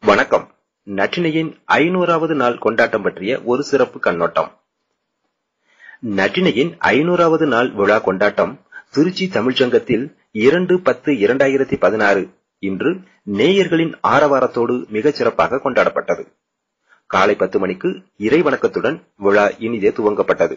வணக்கம் நற்றினையின் ஐநூறாவது நாள் கொண்டாட்டம் பற்றிய ஒரு சிறப்பு கண்ணோட்டம் நற்றினையின் ஐநூறாவது நாள் விழா கொண்டாட்டம் திருச்சி தமிழ்ச்சங்கத்தில் இரண்டு பத்து இரண்டாயிரத்தி பதினாறு இன்று நேயர்களின் ஆரவாரத்தோடு மிகச் சிறப்பாக கொண்டாடப்பட்டது காலை பத்து மணிக்கு இறை வணக்கத்துடன் விழா இனிதே துவங்கப்பட்டது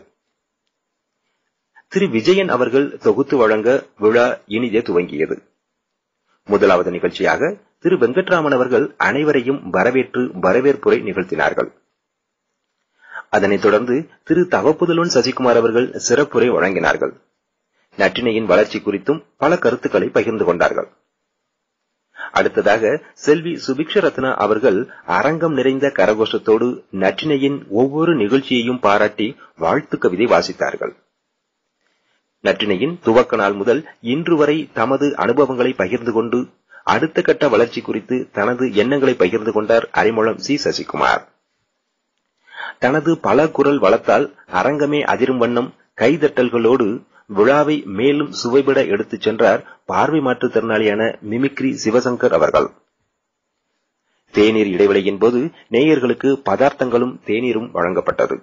திரு விஜயன் அவர்கள் தொகுத்து வழங்க விழா இனிதே துவங்கியது முதலாவது நிகழ்ச்சியாக திரு வெங்கட்ராமன் அவர்கள் அனைவரையும் வரவேற்று வரவேற்புரை நிகழ்த்தினார்கள் அதனைத் தொடர்ந்து திரு தவப்புதலோன் சசிகுமார் அவர்கள் சிறப்புரை வழங்கினார்கள் நற்றினையின் வளர்ச்சி குறித்தும் பல கருத்துக்களை பகிர்ந்து கொண்டார்கள் அடுத்ததாக செல்வி சுபிக்ஷ ரத்னா அவர்கள் அரங்கம் நிறைந்த கரகோஷத்தோடு நற்றினையின் ஒவ்வொரு நிகழ்ச்சியையும் பாராட்டி வாழ்த்து கவிதை வாசித்தார்கள் நற்றினையின் துவக்க நாள் முதல் இன்று வரை தமது அனுபவங்களை பகிர்ந்து கொண்டு அடுத்த கட்ட வளர்ச்சி குறித்து தனது எண்ணங்களை பகிர்ந்து கொண்டார் அறிமுகம் சி சசிகுமார் தனது பல குரல் வளத்தால் அரங்கமே அதிரும் வண்ணம் கைதட்டல்களோடு விழாவை மேலும் சுவைபட எடுத்துச் சென்றார் பார்வை மாற்றுத்திறனாளியான மிமிக்ரி சிவசங்கர் அவர்கள் தேநீர் இடைவெளியின் போது நேயர்களுக்கு பதார்த்தங்களும் தேநீரும் வழங்கப்பட்டது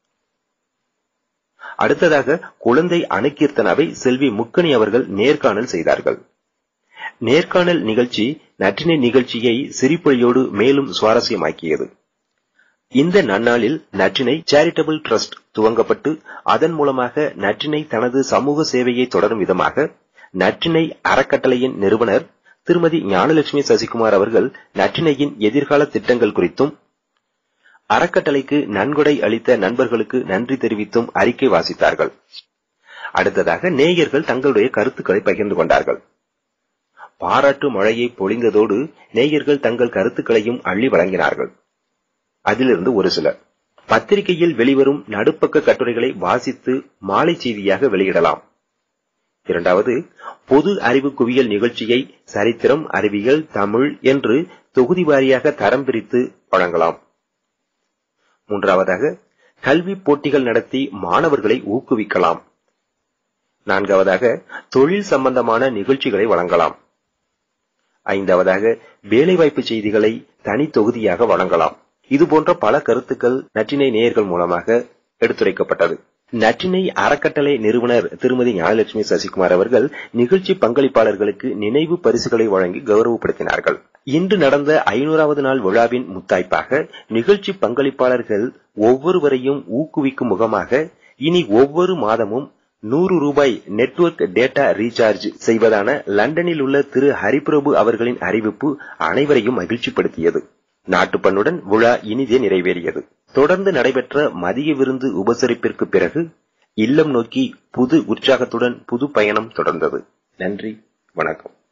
அடுத்ததாக குழந்தை அணுக்கீர்த்தனாவை செல்வி முக்கணி அவர்கள் நேர்காணல் செய்தார்கள் நேர்காணல் நிகழ்ச்சி நற்றினை நிகழ்ச்சியை சிரிப்பொழியோடு மேலும் சுவாரஸ்யமாக்கியது இந்த நன்னாளில் நற்றினை சேரிட்டபிள் டிரஸ்ட் துவங்கப்பட்டு அதன் மூலமாக நற்றினை தனது சமூக சேவையை தொடரும் விதமாக நற்றினை அறக்கட்டளையின் நிறுவனர் திருமதி ஞானலட்சுமி சசிகுமார் அவர்கள் நற்றினையின் எதிர்கால திட்டங்கள் குறித்தும் அறக்கட்டளைக்கு நன்கொடை அளித்த நண்பர்களுக்கு நன்றி தெரிவித்தும் அறிக்கை வாசித்தார்கள் அடுத்ததாக நேயர்கள் தங்களுடைய கருத்துக்களை பகிர்ந்து கொண்டார்கள் பாராட்டு மழையை பொழிந்ததோடு நேயர்கள் தங்கள் கருத்துக்களையும் அள்ளி வழங்கினார்கள் அதிலிருந்து ஒரு சிலர் பத்திரிகையில் வெளிவரும் நடுப்பக்க கட்டுரைகளை வாசித்து மாலை செய்தியாக வெளியிடலாம் இரண்டாவது பொது அறிவு குவியல் நிகழ்ச்சியை சரித்திரம் அறிவியல் தமிழ் என்று தொகுதி வாரியாக தரம் பிரித்து வழங்கலாம் மூன்றாவதாக கல்வி போட்டிகள் நடத்தி மாணவர்களை ஊக்குவிக்கலாம் நான்காவதாக தொழில் சம்பந்தமான நிகழ்ச்சிகளை வழங்கலாம் ஐந்தாவதாக வேலைவாய்ப்பு செய்திகளை தனி தொகுதியாக வழங்கலாம் இதுபோன்ற பல கருத்துக்கள் நற்றினை நேயர்கள் மூலமாக எடுத்துரைக்கப்பட்டது நற்றினை அறக்கட்டளை நிறுவனர் திருமதி ஞானலட்சுமி சசிகுமார் அவர்கள் நிகழ்ச்சி பங்களிப்பாளர்களுக்கு நினைவு பரிசுகளை வழங்கி கௌரவப்படுத்தினார்கள் இன்று நடந்த ஐநூறாவது நாள் விழாவின் முத்தாய்ப்பாக நிகழ்ச்சி பங்களிப்பாளர்கள் ஒவ்வொருவரையும் ஊக்குவிக்கும் முகமாக இனி ஒவ்வொரு மாதமும் நூறு ரூபாய் நெட்வொர்க் டேட்டா ரீசார்ஜ் செய்வதான லண்டனில் உள்ள திரு ஹரிபிரபு அவர்களின் அறிவிப்பு அனைவரையும் மகிழ்ச்சிப்படுத்தியது நாட்டுப்பண்ணுடன் விழா இனிதே நிறைவேறியது தொடர்ந்து நடைபெற்ற மதிய விருந்து உபசரிப்பிற்கு பிறகு இல்லம் நோக்கி புது உற்சாகத்துடன் புது பயணம் தொடர்ந்தது நன்றி வணக்கம்